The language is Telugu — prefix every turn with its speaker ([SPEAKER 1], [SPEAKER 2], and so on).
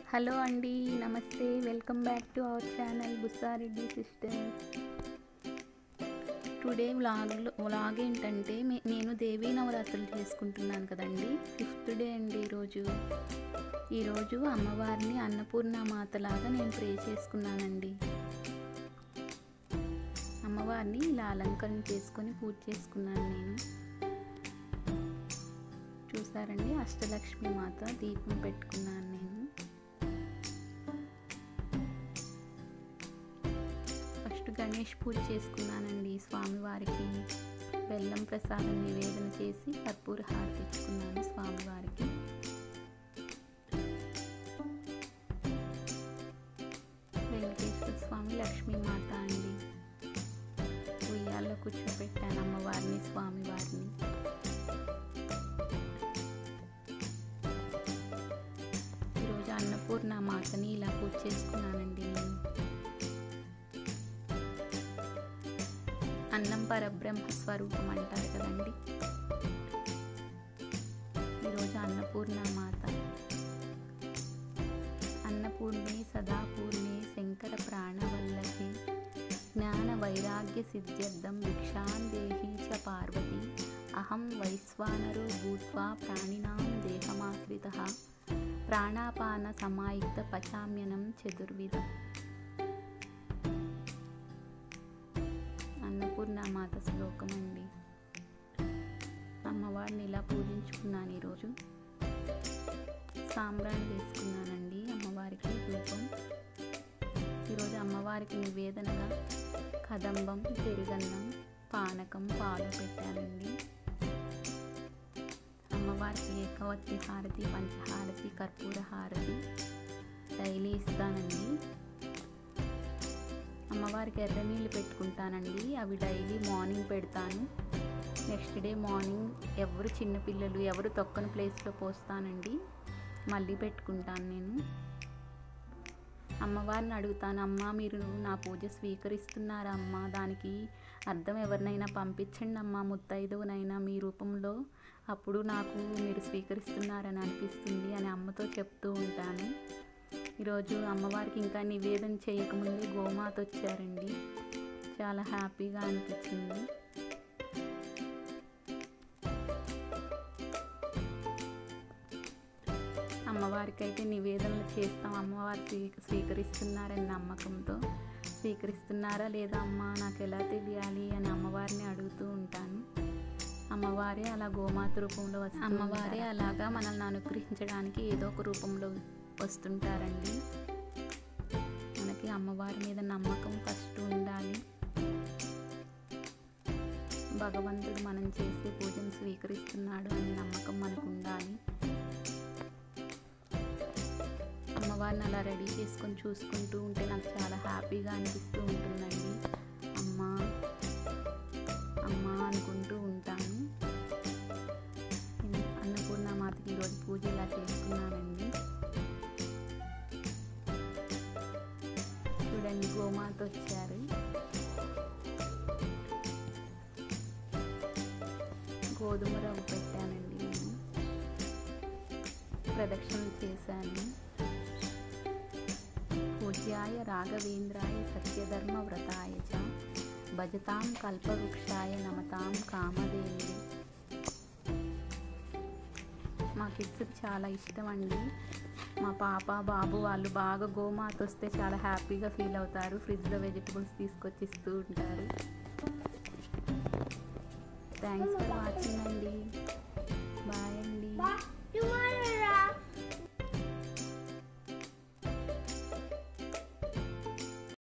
[SPEAKER 1] హలో అండి నమస్తే welcome back to our channel Bussareddy sisters today వ్లాగ్లో వ్లాగ్ ఏంటంటే మే- నేను దేవీ నవరాత్రులు చేసుకుంటున్నాను కదండి ఫిఫ్త్ డే అండి ఈరోజు ఈరోజు అమ్మవారిని అన్నపూర్ణ మాతలాగా నేను ప్రే చేసుకున్నానండి అమ్మవారిని ఇలా అలంకరణ చేసుకొని పూజ చేసుకున్నాను నేను చూసారండి అష్టలక్ష్మి మాత దీపం పెట్టుకున్నాను నేను ఫస్ట్ గణేష్ పూజ చేసుకున్నానండి స్వామివారికి బెల్లం ప్రసాదం నివేదన చేసి కర్పూర హారతి ఇచ్చుకున్నాను స్వామివారికి వెంకటేశ్వర స్వామి లక్ష్మీమాత అండి ఉయ్యాల్లో కూర్చోబెట్టాను అమ్మవారిని స్వామివారిని ఈరోజు అన్నపూర్ణ మాతని ఇలా పూజ చేసుకున్నానండి నేను అన్నం పరబ్రహ్మ స్వరూపం అంటారు కదండి ఈరోజు అన్నపూర్ణ మాత అన్నపూర్ణే సదాపూర్ణే శంకర ప్రాణవల్లభి జ్ఞాన వైరాగ్య సిద్ధ్యర్థం భిక్షాం దేహీ చ పార్వతి అహం వైశ్వానరో భూత్వా ప్రాణినాం దేహమాశ్రిత ప్రాణాపాన సమాయుక్త పచామ్యనం చతుర్విధం అన్నపూర్ణ మాత శ్లోకం అండి అమ్మవారిని ఇలా పూజించుకున్నాను ఈరోజు సాంబ్రాణి వేసుకున్నానండి అమ్మవారికి ధూపం ఈరోజు అమ్మవారికి నివేదనగా కదంబం పెరుగన్నం పానకం పాలు పెట్టానండి అమ్మవారికి ఏకవత్తి హారతి పంచహారతి కర్పూర హారతి డైలీ ఇస్తానండి అమ్మవారికి ఎర్ర నీళ్ళు పెట్టుకుంటానండి అవి డైలీ మార్నింగ్ పెడతాను నెక్స్ట్ డే మార్నింగ్ ఎవరు చిన్నపిల్లలు ఎవరు తొక్కని ప్లేస్లో పోస్తానండి మళ్ళీ పెట్టుకుంటాను నేను అమ్మవారిని అడుగుతాను అమ్మ మీరు నా పూజ స్వీకరిస్తున్నారా అమ్మ దానికి అర్థం ఎవరినైనా పంపించండి అమ్మ ముత్తైదువునైనా మీ రూపంలో అప్పుడు నాకు మీరు స్వీకరిస్తున్నారని అనిపిస్తుంది అని అమ్మతో చెప్తూ ఉంటాను ఈరోజు అమ్మవారికి ఇంకా నివేదన చేయకముందే గోమాత వచ్చారండి చాలా హ్యాపీగా అనిపించింది అమ్మవారికి అయితే నివేదనలు చేస్తాం అమ్మవారు స్వీ- స్వీకరిస్తున్నారని నమ్మకంతో స్వీకరిస్తున్నారా లేదా అమ్మ నాకు ఎలా తెలియాలి అని అమ్మవారిని అడుగుతూ ఉంటాను అమ్మవారే అలా గోమాత రూపంలో వస్తూ అమ్మవారే అలాగా మనల్ని అనుగ్రహించడానికి ఏదో ఒక రూపంలో వస్తుంటారండి మనకి అమ్మవారి మీద నమ్మకం ఫస్ట్ ఉండాలి భగవంతుడు మనం చేసే పూజను స్వీకరిస్తున్నాడు అనే నమ్మకం మనకు ఉండాలి అమ్మవారిని అలా రెడీ చేసుకొని చూసుకుంటూ ఉంటే నాకు చాలా హ్యాపీగా అనిపిస్తూ ఉంటుందండి అమ్మా అమ్మా అనుకుంటూ ఉంటాను నేను అన్నపూర్ణ మాతకి ఈరోజు పూజ ఇలా చేసుకున్నానండి చూడండి గోమాత వచ్చారు గోధుమ రవ్వ పెట్టానండి నేను ప్రదక్షిణలు చేశాను పూజ్యాయ రాఘవేంద్రాయ సత్యధర్మ వ్రతాయ చ భజతాం కల్పవృక్షాయ నమతాం కామదేవి మా కిడ్స్కి చాలా ఇష్టం అండి మా పాప బాబు వాళ్ళు బాగా గోమాత వస్తే చాలా హ్యాపీగా ఫీల్ అవుతారు ఫ్రిడ్జ్లో వెజిటబుల్స్ తీసుకొచ్చి ఇస్తూ ఉంటారు థ్యాంక్స్ ఫర్ వాచింగ్ అండి